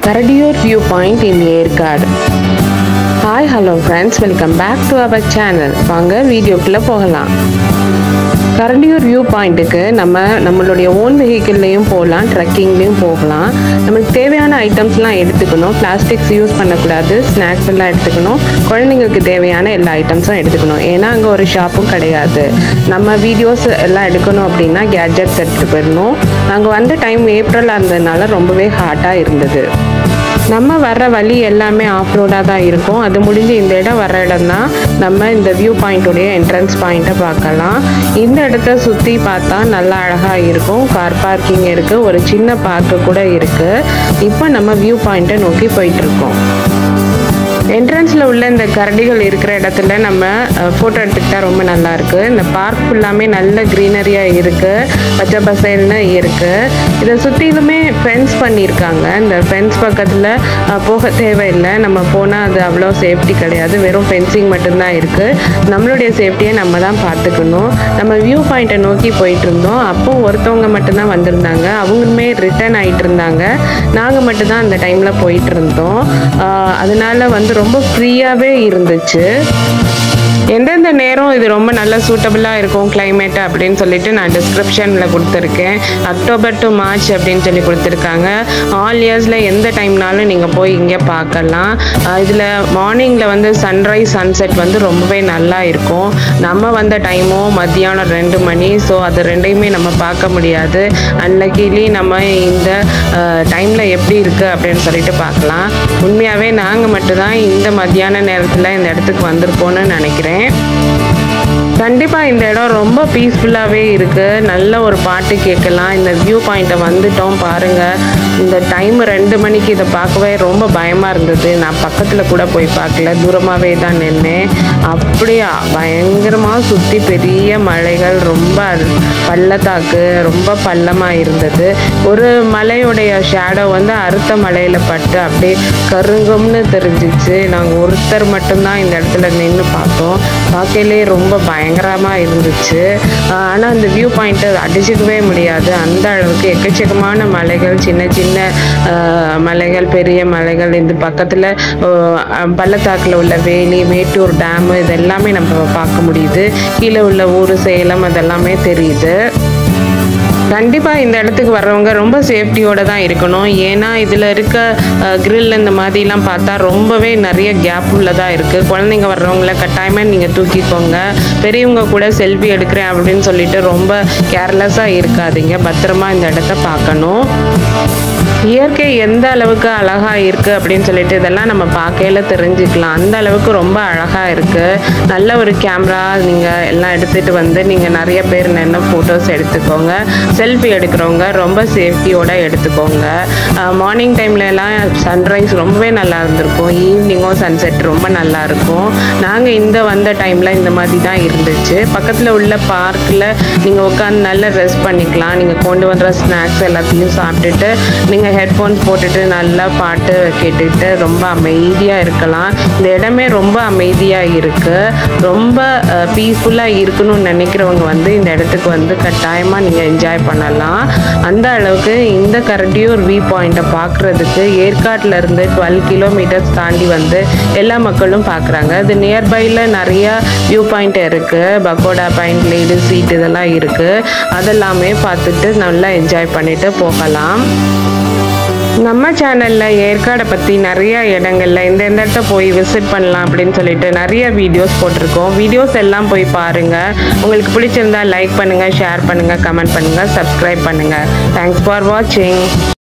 Karadiur Viewpoint in Yercaud hi hello friends welcome back to our channel வாங்க வீடியோக்குள்ளே போகலாம் கரண்டியூர் view பாயிண்ட்டுக்கு நம்ம நம்மளுடைய ஓன் வெஹிக்கிள்லேயும் போகலாம் ட்ரெக்கிங்லேயும் போகலாம் நம்மளுக்கு தேவையான ஐட்டம்ஸ்லாம் எடுத்துக்கணும் பிளாஸ்டிக்ஸ் யூஸ் பண்ணக்கூடாது ஸ்நாக்ஸ் எல்லாம் எடுத்துக்கணும் குழந்தைங்களுக்கு தேவையான எல்லா ஐட்டம்ஸும் எடுத்துக்கணும் ஏன்னா அங்கே ஒரு ஷாப்பும் கிடையாது நம்ம வீடியோஸ் எல்லாம் எடுக்கணும் அப்படின்னா கேட்ஜெட்ஸ் எடுத்துகிட்டு போயிடணும் நாங்கள் வந்த டைம் ஏப்ரலாக இருந்ததுனால ரொம்பவே ஹாட்டாக இருந்தது நம்ம வர்ற வழி எல்லாமே ஆஃப் ரோடாக தான் இருக்கும் அது முடிஞ்சு இந்த இடம் வர்ற இடம் தான் நம்ம இந்த வியூ பாயிண்ட்டுடைய என்ட்ரன்ஸ் பாயிண்ட்டை பார்க்கலாம் இந்த இடத்த சுற்றி பார்த்தா நல்லா அழகாக இருக்கும் கார் பார்க்கிங் இருக்குது ஒரு சின்ன பார்க்கு கூட இருக்குது இப்போ நம்ம வியூ பாயிண்ட்டை நோக்கி போயிட்டுருக்கோம் என்ட்ரன்ஸில் உள்ள இந்த கரடிகள் இருக்கிற இடத்துல நம்ம ஃபோட்டோ எடுத்துக்கிட்டா ரொம்ப நல்லா இருக்கு இந்த பார்க் ஃபுல்லாமே நல்ல க்ரீனரியாக இருக்குது பச்சை பசேல்னு இருக்குது இதை சுற்றிலுமே ஃபென்ஸ் பண்ணியிருக்காங்க இந்த ஃபென்ஸ் பக்கத்தில் போக தேவையில்லை நம்ம போனால் அது அவ்வளோ சேஃப்டி கிடையாது வெறும் ஃபென்சிங் மட்டும்தான் இருக்குது நம்மளுடைய சேஃப்டியை நம்ம தான் பார்த்துக்கணும் நம்ம வியூ பாயிண்ட்டை நோக்கி போயிட்டு இருந்தோம் அப்போ ஒருத்தவங்க மட்டும்தான் வந்திருந்தாங்க அவங்களுமே ரிட்டர்ன் ஆகிட்டு இருந்தாங்க நாங்கள் மட்டும்தான் அந்த டைமில் போயிட்டு இருந்தோம் ஆஹ் அதனால வந்து ரொம்ப ஃப்ரீயாகவே இருந்துச்சு எந்தெந்த நேரம் இது ரொம்ப நல்ல சூட்டபுளாக இருக்கும் climate அப்படின்னு சொல்லிட்டு நான் டிஸ்கிரிப்ஷனில் கொடுத்துருக்கேன் அக்டோபர் டு மார்ச் அப்படின்னு சொல்லி கொடுத்துருக்காங்க ஆல் இயர்ஸில் எந்த டைம்னாலும் நீங்கள் போய் இங்கே பார்க்கலாம் இதில் மார்னிங்கில் வந்து சன்ரைஸ் சன்செட் வந்து ரொம்பவே நல்லா இருக்கும் நம்ம வந்த டைமும் மத்தியானம் ரெண்டு மணி ஸோ அது ரெண்டையுமே நம்ம பார்க்க முடியாது அன்லக்கிலி நம்ம இந்த டைமில் எப்படி இருக்குது அப்படின்னு சொல்லிட்டு பார்க்கலாம் உண்மையாகவே நாங்கள் மட்டும்தான் இந்த மத்தியான நேரத்தில் இந்த இடத்துக்கு வந்திருக்கோம்னு நினைக்கிறேன் கண்டிப்பாக இந்த இடம் ரொம்ப பீஸ்ஃபுல்லாகவே இருக்குது நல்ல ஒரு பாட்டு கேட்கலாம் இந்த வியூ பாயிண்ட்டை வந்துட்டோம் பாருங்கள் இந்த டைம் ரெண்டு மணிக்கு இதை பார்க்கவே ரொம்ப பயமாக இருந்தது நான் பக்கத்தில் கூட போய் பார்க்கல தூரமாகவே தான் நின்னேன் அப்படியே பயங்கரமாக சுற்றி பெரிய மலைகள் ரொம்ப பள்ளத்தாக்கு ரொம்ப பள்ளமாக இருந்தது ஒரு மலையுடைய ஷேடோ வந்து அறுத்த மலையில் பட்டு அப்படியே கருங்கும்னு தெரிஞ்சிச்சு நாங்கள் ஒருத்தர் மட்டும்தான் இந்த இடத்துல நின்று பார்த்தோம் பார்க்கலே ரொம்ப பயங்கரமாக இருந்துச்சு ஆனால் அந்த வியூ பாயிண்ட்டை அடிச்சுக்கவே முடியாது அந்த அளவுக்கு எக்கச்சக்கமான மலைகள் சின்ன சின்ன ஆஹ், மலைகள் பெரிய மலைகள் இந்த பக்கத்தில் பள்ளத்தாக்கில் உள்ள வேலி மேட்டூர் டேமு இது எல்லாமே நம்ம பார்க்க முடியுது கீழே உள்ள ஊர் சேலம் அதெல்லாமே தெரியுது கண்டிப்பாக இந்த இடத்துக்கு வர்றவங்க ரொம்ப சேஃப்டியோட தான் இருக்கணும் ஏன்னா இதில் இருக்க கிரில் இந்த மாதிரிலாம் பார்த்தா ரொம்பவே நிறைய கேப் உள்ளதாக இருக்குது குழந்தைங்க வர்றவங்கள கட்டாயமாக நீங்கள் தூக்கிக்கோங்க பெரியவங்க கூட செல்ஃபி எடுக்கிறேன் அப்படின்னு சொல்லிட்டு ரொம்ப கேர்லெஸ்ஸாக இருக்காதீங்க பத்திரமா இந்த இடத்த பார்க்கணும் இயற்கை எந்த அளவுக்கு அழகாக இருக்குது அப்படின்னு சொல்லிட்டு இதெல்லாம் நம்ம பார்க்கையில தெரிஞ்சுக்கலாம் அந்த அளவுக்கு ரொம்ப அழகாக இருக்குது நல்ல ஒரு கேமரா நீங்கள் எல்லாம் எடுத்துகிட்டு வந்து நீங்கள் நிறைய பேர் நின்று ஃபோட்டோஸ் எடுத்துக்கோங்க செல்ஃபி எடுக்கிறவங்க ரொம்ப சேஃப்டியோட எடுத்துக்கோங்க மார்னிங் டைம்ல எல்லாம் சன்ரைஸ் ரொம்பவே நல்லா இருந்திருக்கும் ஈவினிங்கும் சன்செட் ரொம்ப நல்லா இருக்கும் நாங்கள் இந்த வந்த டைமில் இந்த மாதிரி தான் இருந்துச்சு பக்கத்தில் உள்ள பார்க்கில் நீங்கள் உட்காந்து நல்லா ரெஸ்ட் பண்ணிக்கலாம் நீங்கள் கொண்டு வர்ற ஸ்நாக்ஸ் எல்லாத்தையும் சாப்பிட்டுட்டு நீங்கள் ஹெட்ஃபோன்ஸ் போட்டுட்டு நல்லா பாட்டு கேட்டுக்கிட்டு ரொம்ப அமைதியாக இருக்கலாம் இந்த இடமே ரொம்ப அமைதியாக இருக்குது ரொம்ப பீஸ்ஃபுல்லாக இருக்கணும்னு நினைக்கிறவங்க வந்து இந்த இடத்துக்கு வந்து கட்டாயமாக நீங்கள் என்ஜாய் பண்ணலாம் அந்த அளவுக்கு இந்த கரண்டியூர் வியூ பாயிண்ட்டை பார்க்குறதுக்கு ஏற்காட்டில் இருந்து டுவெல் கிலோமீட்டர்ஸ் தாண்டி வந்து எல்லா மக்களும் பார்க்குறாங்க இது நியர்பையில் நிறைய வியூ பாயிண்ட் இருக்குது பக்கோடா பாயிண்ட் லேடி சீட் இதெல்லாம் இருக்குது அதெல்லாமே பார்த்துட்டு நல்லா என்ஜாய் பண்ணிட்டு போகலாம் நம்ம சேனலில் ஏற்காடை பற்றி நிறைய இடங்கள்ல இந்த இந்த இடத்த போய் விசிட் பண்ணலாம் அப்படின்னு சொல்லிட்டு நிறைய வீடியோஸ் போட்டிருக்கோம் வீடியோஸ் எல்லாம் போய் பாருங்கள் உங்களுக்கு பிடிச்சிருந்தா லைக் பண்ணுங்கள் ஷேர் பண்ணுங்கள் கமெண்ட் பண்ணுங்கள் சப்ஸ்கிரைப் பண்ணுங்கள் தேங்க்ஸ் ஃபார் வாட்சிங்